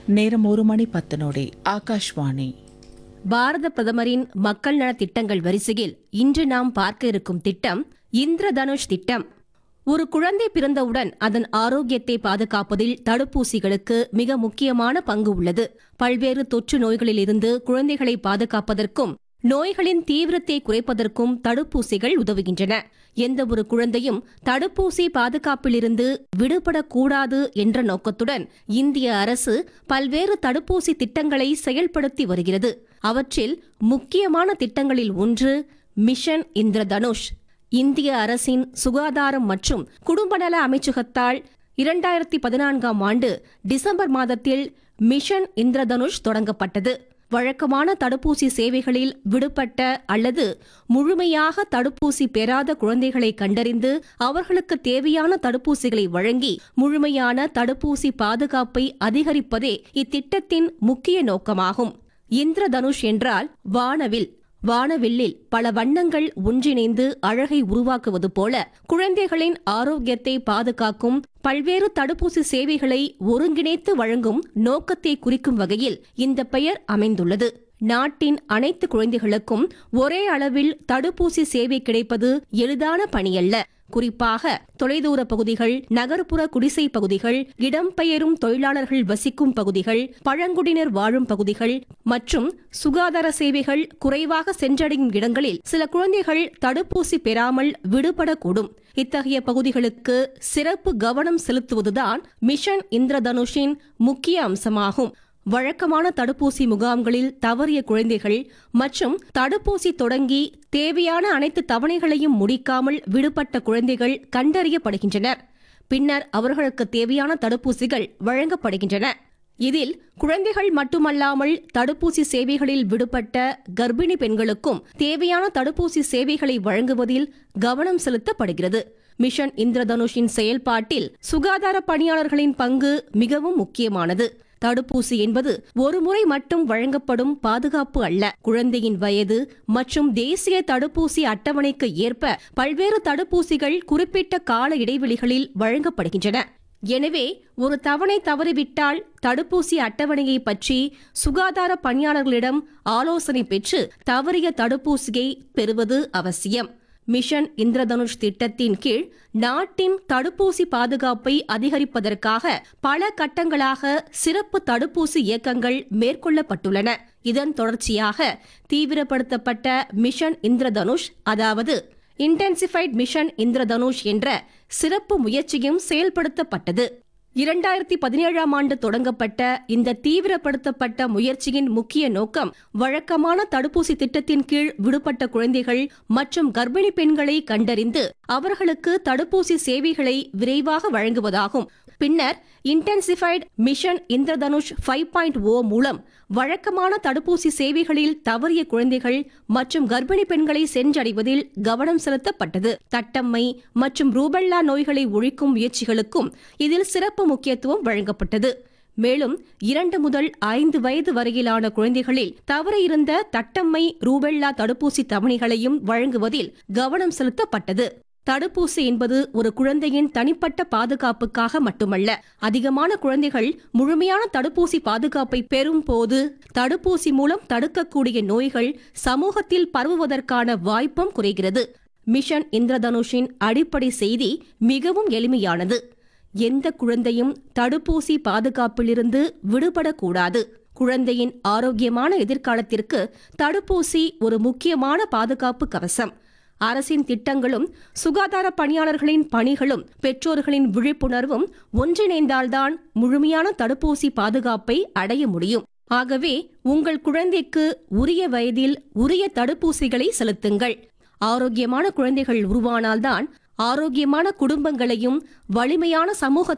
நேரம் ஒரு மணி பத்து நொடி ஆகாஷ்வாணி பாரத பிரதமரின் மக்கள் நல திட்டங்கள் வரிசையில் இன்று நாம் பார்க்க இருக்கும் திட்டம் இந்திரதனுஷ் திட்டம் ஒரு குழந்தை பிறந்தவுடன் அதன் ஆரோக்கியத்தை பாதுகாப்பதில் தடுப்பூசிகளுக்கு மிக முக்கியமான பங்கு உள்ளது பல்வேறு தொற்று நோய்களிலிருந்து குழந்தைகளை பாதுகாப்பதற்கும் நோய்களின் தீவிரத்தை குறைப்பதற்கும் தடுப்பூசிகள் உதவுகின்றன எந்த ஒரு குழந்தையும் தடுப்பூசி பாதுகாப்பிலிருந்து விடுபடக்கூடாது என்ற நோக்கத்துடன் இந்திய அரசு பல்வேறு தடுப்பூசி திட்டங்களை செயல்படுத்தி வருகிறது அவற்றில் முக்கியமான திட்டங்களில் ஒன்று மிஷன் இந்திரதனுஷ் இந்திய அரசின் சுகாதாரம் மற்றும் குடும்பநல அமைச்சகத்தால் இரண்டாயிரத்தி பதினான்காம் ஆண்டு டிசம்பர் மாதத்தில் மிஷன் இந்திரதனுஷ் தொடங்கப்பட்டது வழக்கமான தடுப்பூசி சேவைகளில் விடுபட்ட அல்லது முழுமையாக தடுப்பூசி பெறாத குழந்தைகளை கண்டறிந்து அவர்களுக்கு தேவையான தடுப்பூசிகளை வழங்கி முழுமையான தடுப்பூசி பாதுகாப்பை அதிகரிப்பதே இத்திட்டத்தின் முக்கிய நோக்கமாகும் இந்திரதனுஷ் என்றால் வானவில் வானவில்லில் பல வண்ணங்கள் ஒன்றிணைந்து அழகை உருவாக்குவது போல குழந்தைகளின் ஆரோக்கியத்தை பாதுகாக்கும் பல்வேறு தடுப்பூசி சேவைகளை ஒருங்கிணைத்து வழங்கும் நோக்கத்தை குறிக்கும் வகையில் இந்த பெயர் அமைந்துள்ளது நாட்டின் அனைத்து குழந்தைகளுக்கும் ஒரே அளவில் தடுப்பூசி சேவை கிடைப்பது எளிதான பணியல்ல குறிப்பாக தொலைதூர பகுதிகள் நகர்ப்புற குடிசை பகுதிகள் இடம்பெயரும் தொழிலாளர்கள் வசிக்கும் பகுதிகள் பழங்குடியினர் வாழும் பகுதிகள் மற்றும் சுகாதார சேவைகள் குறைவாக சென்றடையும் இடங்களில் சில குழந்தைகள் தடுப்பூசி பெறாமல் விடுபடக்கூடும் இத்தகைய பகுதிகளுக்கு சிறப்பு கவனம் செலுத்துவதுதான் மிஷன் இந்திரதனுஷின் முக்கிய அம்சமாகும் வழக்கமான தடுப்பூசி முகாம்களில் தவறிய குழந்தைகள் மற்றும் தடுப்பூசி தொடங்கி தேவையான அனைத்து தவணைகளையும் முடிக்காமல் விடுபட்ட குழந்தைகள் கண்டறியப்படுகின்றனர் பின்னர் அவர்களுக்கு தேவையான தடுப்பூசிகள் வழங்கப்படுகின்றன இதில் குழந்தைகள் மட்டுமல்லாமல் தடுப்பூசி சேவைகளில் விடுபட்ட கர்ப்பிணி பெண்களுக்கும் தேவையான தடுப்பூசி சேவைகளை வழங்குவதில் கவனம் செலுத்தப்படுகிறது மிஷன் இந்திரதனுஷின் செயல்பாட்டில் சுகாதார பணியாளர்களின் பங்கு மிகவும் முக்கியமானது தடுப்பூசி என்பது ஒரு முறை மட்டும் வழங்கப்படும் பாதுகாப்பு அல்ல குழந்தையின் வயது மற்றும் தேசிய தடுப்பூசி அட்டவணைக்கு ஏற்ப பல்வேறு தடுப்பூசிகள் குறிப்பிட்ட கால இடைவெளிகளில் வழங்கப்படுகின்றன எனவே ஒரு தவணை தவறிவிட்டால் தடுப்பூசி அட்டவணையை பற்றி சுகாதார பணியாளர்களிடம் ஆலோசனை பெற்று தவறிய தடுப்பூசியை பெறுவது அவசியம் மிஷன் இந்திரதனுஷ் திட்டத்தின் கீழ் நாட்டின் தடுப்பூசி பாதுகாப்பை அதிகரிப்பதற்காக பல கட்டங்களாக சிறப்பு தடுப்பூசி இயக்கங்கள் மேற்கொள்ளப்பட்டுள்ளன இதன் தொடர்ச்சியாக தீவிரப்படுத்தப்பட்ட மிஷன் இந்திரதனுஷ் அதாவது இன்டென்சிஃபைட் மிஷன் இந்திரதனுஷ் என்ற சிறப்பு முயற்சியும் செயல்படுத்தப்பட்டது இரண்டாயிரத்தி பதினேழாம் ஆண்டு தொடங்கப்பட்ட இந்த தீவிரப்படுத்தப்பட்ட முயற்சியின் முக்கிய நோக்கம் வழக்கமான தடுப்பூசி திட்டத்தின் கீழ் விடுபட்ட குழந்தைகள் மற்றும் கர்ப்பிணி பெண்களை கண்டறிந்து அவர்களுக்கு தடுப்பூசி சேவைகளை விரைவாக வழங்குவதாகும் பின்னர் intensified mission Indradhanush five point O மூலம் வழக்கமான தடுப்பூசி சேவைகளில் தவறிய குழந்தைகள் மற்றும் கர்ப்பிணி பெண்களை சென்றடைவதில் கவனம் செலுத்தப்பட்டது தட்டம்மை மற்றும் ரூபல்லா நோய்களை ஒழிக்கும் முயற்சிகளுக்கும் இதில் சிறப்பு முக்கியத்துவம் வழங்கப்பட்டது மேலும் இரண்டு முதல் ஐந்து வயது வரையிலான குழந்தைகளில் தவற இருந்த தட்டம்மை ரூபெல்லா தடுப்பூசி தவணைகளையும் வழங்குவதில் கவனம் செலுத்தப்பட்டது தடுப்பூசி என்பது ஒரு குழந்தையின் தனிப்பட்ட பாதுகாப்புக்காக மட்டுமல்ல அதிகமான குழந்தைகள் முழுமையான தடுப்பூசி பாதுகாப்பை பெறும் போது தடுப்பூசி மூலம் தடுக்கக்கூடிய நோய்கள் சமூகத்தில் பரவுவதற்கான வாய்ப்பும் குறைகிறது மிஷன் இந்திரதனுஷின் அடிப்படை செய்தி மிகவும் எளிமையானது எந்த குழந்தையும் தடுப்பூசி பாதுகாப்பிலிருந்து விடுபடக்கூடாது குழந்தையின் ஆரோக்கியமான எதிர்காலத்திற்கு தடுப்பூசி ஒரு முக்கியமான பாதுகாப்பு கவசம் அரசின் திட்டங்களும் சுகாதார பணியாளர்களின் பணிகளும் பெற்றோர்களின் விழிப்புணர்வும் ஒன்றிணைந்தால்தான் முழுமையான தடுப்பூசி பாதுகாப்பை அடைய முடியும் ஆகவே உங்கள் குழந்தைக்கு உரிய வயதில் உரிய தடுப்பூசிகளை செலுத்துங்கள் ஆரோக்கியமான குழந்தைகள் உருவானால்தான் ஆரோக்கியமான குடும்பங்களையும் வலிமையான சமூக